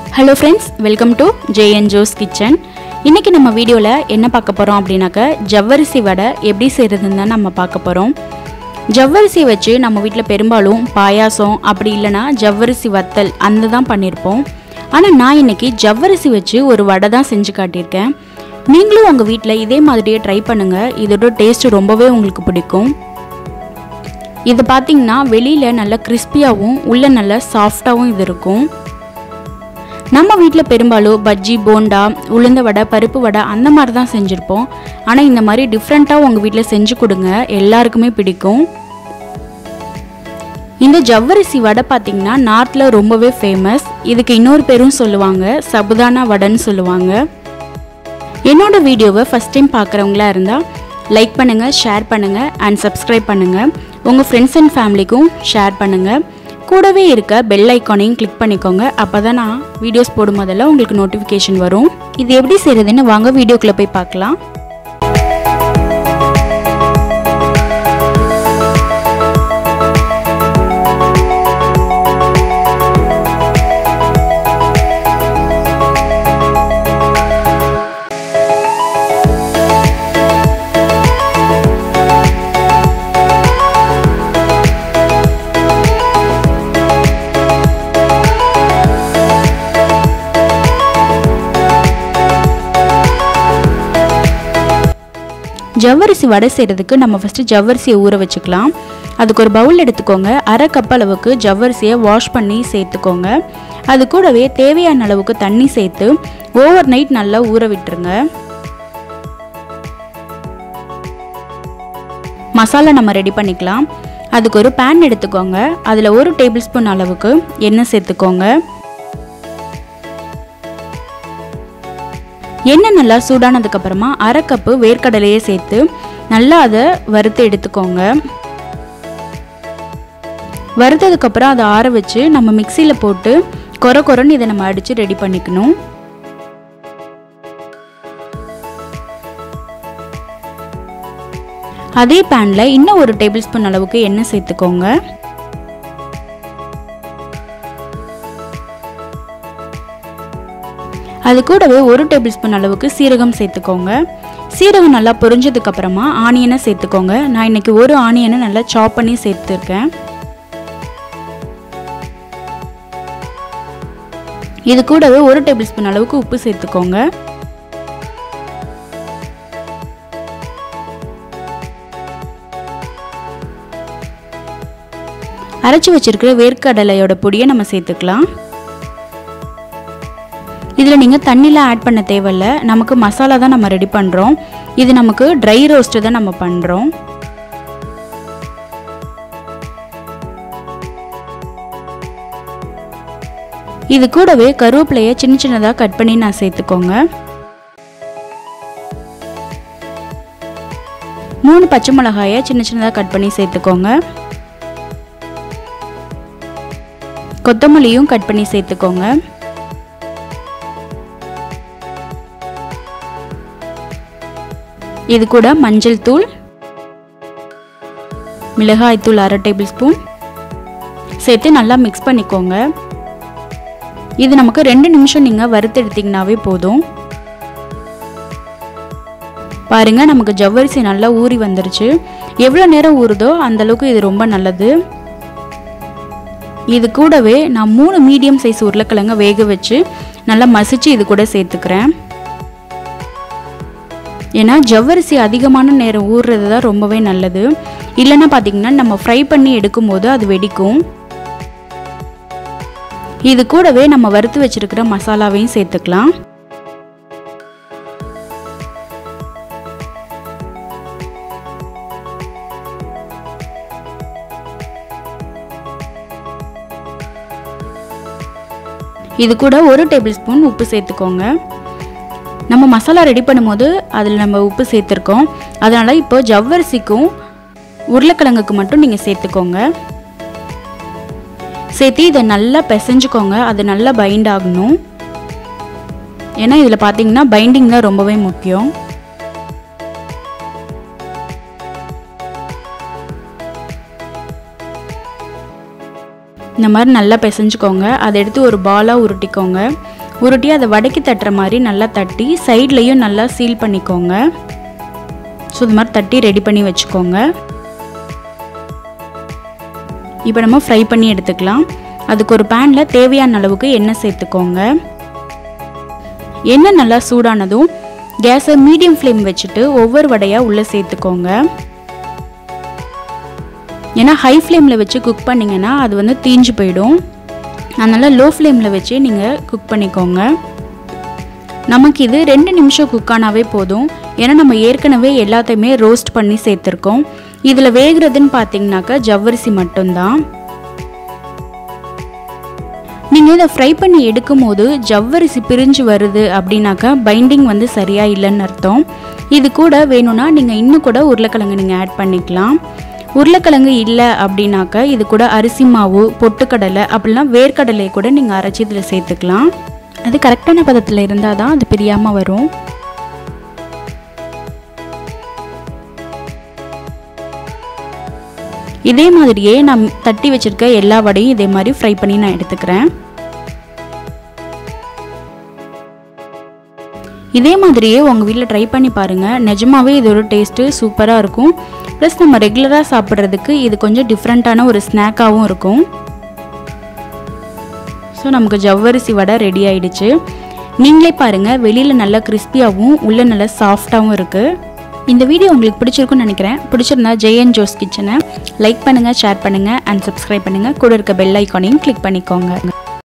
hello friends welcome to Jayan Jose kitchen இன்றைக்கி நம்ம வீடியோவில் என்ன பார்க்க போகிறோம் அப்படின்னாக்க ஜவ்வரிசி வடை எப்படி செய்கிறதுன்னு தான் நம்ம பார்க்க போகிறோம் ஜவ்வரிசி வச்சு நம்ம வீட்டில் பெரும்பாலும் பாயாசம் அப்படி இல்லைன்னா ஜவ்வரிசி வத்தல் அந்த தான் பண்ணியிருப்போம் ஆனால் நான் இன்னைக்கு ஜவ்வரிசி வச்சு ஒரு வடை தான் செஞ்சு காட்டியிருக்கேன் நீங்களும் உங்கள் வீட்டில் இதே மாதிரியே ட்ரை பண்ணுங்கள் இதோட டேஸ்ட் ரொம்பவே உங்களுக்கு பிடிக்கும் இது பார்த்தீங்கன்னா வெளியில் நல்லா கிறிஸ்பியாகவும் உள்ளே நல்லா சாஃப்டாகவும் இது இருக்கும் நம்ம வீட்டில் பெரும்பாலும் பஜ்ஜி போண்டா உளுந்த வடை பருப்பு வடை அந்த மாதிரி தான் செஞ்சுருப்போம் ஆனால் இந்த மாதிரி டிஃப்ரெண்ட்டாக உங்கள் வீட்டில் செஞ்சு கொடுங்க எல்லாருக்குமே பிடிக்கும் இந்த ஜவ்வரிசி வடை பார்த்தீங்கன்னா நார்த்தில் ரொம்பவே ஃபேமஸ் இதுக்கு இன்னொரு பேரும் சொல்லுவாங்க சபுதானா வடைன்னு சொல்லுவாங்க என்னோட வீடியோவை ஃபஸ்ட் டைம் பார்க்குறவங்களா இருந்தால் லைக் பண்ணுங்கள் ஷேர் பண்ணுங்கள் அண்ட் சப்ஸ்கிரைப் பண்ணுங்கள் உங்கள் ஃப்ரெண்ட்ஸ் அண்ட் ஃபேமிலிக்கும் ஷேர் பண்ணுங்கள் கூடவே இருக்க பெல் ஐக்கானையும் கிளிக் பண்ணிக்கோங்க அப்போ தான் நான் வீடியோஸ் போடும் போதெல்லாம் உங்களுக்கு நோட்டிஃபிகேஷன் வரும் இது எப்படி செய்கிறதுன்னு வாங்க வீடியோக்குள்ளே போய் பார்க்கலாம் ஜவ்வரிசி வடை செய்கிறதுக்கு நம்ம ஃபஸ்ட்டு ஜவ்வரிசியை ஊற வச்சுக்கலாம் அதுக்கு ஒரு பவுல் எடுத்துக்கோங்க அரை கப் அளவுக்கு ஜவ்வரிசியை வாஷ் பண்ணி சேர்த்துக்கோங்க அது கூடவே தேவையான அளவுக்கு தண்ணி சேர்த்து ஓவர் நைட் நல்லா ஊற விட்டுருங்க மசாலா நம்ம ரெடி பண்ணிக்கலாம் அதுக்கு ஒரு பேன் எடுத்துக்கோங்க அதில் ஒரு டேபிள் ஸ்பூன் அளவுக்கு எண்ணெய் சேர்த்துக்கோங்க எண்ணெய் நல்லா சூடானதுக்கு அப்புறமா அரை கப்பு வேர்க்கடலையை சேர்த்து நல்லா அதை வறுத்து எடுத்துக்கோங்க வறுத்ததுக்கப்புறம் அதை ஆற வச்சு நம்ம மிக்சியில் போட்டு கொர கொரன்னு இதை நம்ம அடித்து ரெடி பண்ணிக்கணும் அதே பேனில் இன்னும் ஒரு டேபிள் ஸ்பூன் அளவுக்கு எண்ணெய் சேர்த்துக்கோங்க அது கூடவே ஒரு டேபிள் ஸ்பூன் அளவுக்கு சீரகம் சேர்த்துக்கோங்க சீரகம் நல்லா பொரிஞ்சதுக்கு அப்புறமா ஆனியனை சேர்த்துக்கோங்க நான் இன்னைக்கு ஒரு ஆனியனை நல்லா சாப் பண்ணி சேர்த்துருக்கேன் இது கூடவே ஒரு டேபிள் ஸ்பூன் அளவுக்கு உப்பு சேர்த்துக்கோங்க அரைச்சி வச்சிருக்கிற வேர்க்கடலையோட பொடியை நம்ம சேர்த்துக்கலாம் இதில் நீங்கள் தண்ணிலாம் ஆட் பண்ண தேவையில்ல நமக்கு மசாலா தான் நம்ம ரெடி பண்ணுறோம் இது நமக்கு ட்ரை ரோஸ்ட்டு தான் நம்ம பண்ணுறோம் இது கூடவே கருவேப்பிலையை சின்ன சின்னதாக கட் பண்ணி நான் சேர்த்துக்கோங்க மூணு பச்சை மிளகாயை சின்ன சின்னதாக கட் பண்ணி சேர்த்துக்கோங்க கொத்தமல்லியும் கட் பண்ணி சேர்த்துக்கோங்க இது கூட மஞ்சள் தூள் மிளகாய் தூள் அரை டேபிள் ஸ்பூன் சேர்த்து நல்லா மிக்ஸ் பண்ணிக்கோங்க இது நமக்கு ரெண்டு நிமிஷம் நீங்கள் வறுத்து எடுத்தீங்கன்னாவே போதும் பாருங்க நமக்கு ஜவ்வரிசி நல்லா ஊறி வந்துருச்சு எவ்வளோ நேரம் ஊறுதோ அந்த அளவுக்கு இது ரொம்ப நல்லது இது கூடவே நான் மூணு மீடியம் சைஸ் உருளைக்கிழங்க வேக வச்சு நல்லா மசிச்சு இது கூட சேர்த்துக்கிறேன் ஏன்னா ஜவ்வரிசி அதிகமான நேரம் ஊறுறது தான் ரொம்பவே நல்லது இல்லைன்னா பார்த்தீங்கன்னா நம்ம ஃப்ரை பண்ணி எடுக்கும்போது அது வெடிக்கும் இது கூடவே நம்ம வறுத்து வச்சிருக்கிற மசாலாவையும் சேர்த்துக்கலாம் இது கூட ஒரு டேபிள் ஸ்பூன் உப்பு சேர்த்துக்கோங்க நம்ம மசாலா ரெடி பண்ணும்போது அதில் நம்ம உப்பு சேர்த்துருக்கோம் அதனால் இப்போ ஜவ்வரிசிக்கும் உருளைக்கிழங்குக்கு மட்டும் நீங்கள் சேர்த்துக்கோங்க சேர்த்து இதை நல்லா பிசைஞ்சுக்கோங்க அது நல்லா பைண்ட் ஆகணும் ஏன்னா இதில் பார்த்தீங்கன்னா பைண்டிங் தான் ரொம்பவே முக்கியம் இந்த மாதிரி நல்லா பிசைஞ்சுக்கோங்க அதை எடுத்து ஒரு பாலாக உருட்டிக்கோங்க உருட்டி அதை வடக்கி தட்டுற மாதிரி நல்லா தட்டி சைட்லேயும் நல்லா சீல் பண்ணிக்கோங்க ஸோ இது மாதிரி தட்டி ரெடி பண்ணி வச்சுக்கோங்க இப்போ நம்ம ஃப்ரை பண்ணி எடுத்துக்கலாம் அதுக்கு ஒரு பேனில் தேவையான அளவுக்கு எண்ணெய் சேர்த்துக்கோங்க எண்ணெய் நல்லா சூடானதும் கேஸை மீடியம் ஃப்ளேம் வச்சுட்டு ஒவ்வொரு வடையாக உள்ளே சேர்த்துக்கோங்க ஏன்னா ஹை ஃப்ளேமில் வச்சு குக் பண்ணிங்கன்னா அது வந்து தீஞ்சு போயிடும் அதனால் லோ ஃப்ளேமில் வச்சு நீங்கள் குக் பண்ணிக்கோங்க நமக்கு இது ரெண்டு நிமிஷம் குக் ஆனாவே போதும் ஏன்னா நம்ம ஏற்கனவே எல்லாத்தையுமே ரோஸ்ட் பண்ணி சேர்த்துருக்கோம் இதில் வேகிறதுன்னு பார்த்தீங்கன்னாக்கா ஜவ்வரிசி மட்டும்தான் நீங்கள் இதை ஃப்ரை பண்ணி எடுக்கும் போது ஜவ்வரிசி பிரிஞ்சு வருது அப்படின்னாக்கா பைண்டிங் வந்து சரியாக இல்லைன்னு அர்த்தம் இது கூட வேணும்னா நீங்கள் இன்னும் கூட உருளைக்கிழங்கு நீங்கள் ஆட் பண்ணிக்கலாம் உருளைக்கிழங்கு இல்லை அப்படின்னாக்கா இது கூட அரிசி மாவு பொட்டுக்கடலை அப்படிலாம் வேர்க்கடலையை கூட நீங்கள் அரைச்சி இதில் சேர்த்துக்கலாம் அது கரெக்டான பதத்தில் இருந்தால் தான் அது பிரியாமல் வரும் இதே மாதிரியே நான் தட்டி வச்சுருக்க எல்லா வடையும் இதே மாதிரி ஃப்ரை பண்ணி நான் எடுத்துக்கிறேன் இதே மாதிரியே உங்கள் வீட்டில் ட்ரை பண்ணி பாருங்கள் நிஜமாவே இதோட டேஸ்ட்டு சூப்பராக இருக்கும் ப்ளஸ் நம்ம ரெகுலராக சாப்பிட்றதுக்கு இது கொஞ்சம் டிஃப்ரெண்ட்டான ஒரு ஸ்நாக்காகவும் இருக்கும் ஸோ நமக்கு ஜவ்வரிசி வடை ரெடி ஆயிடுச்சு நீங்களே பாருங்கள் வெளியில் நல்லா கிறிஸ்பியாகவும் உள்ளே நல்லா சாஃப்டாகவும் இருக்குது இந்த வீடியோ உங்களுக்கு பிடிச்சிருக்குன்னு நினைக்கிறேன் பிடிச்சிருந்தா ஜெயன் ஜோஸ் கிச்சனை லைக் பண்ணுங்கள் ஷேர் பண்ணுங்கள் அண்ட் சப்ஸ்கிரைப் பண்ணுங்கள் கூட இருக்க பெல் ஐக்கானையும் கிளிக் பண்ணிக்கோங்க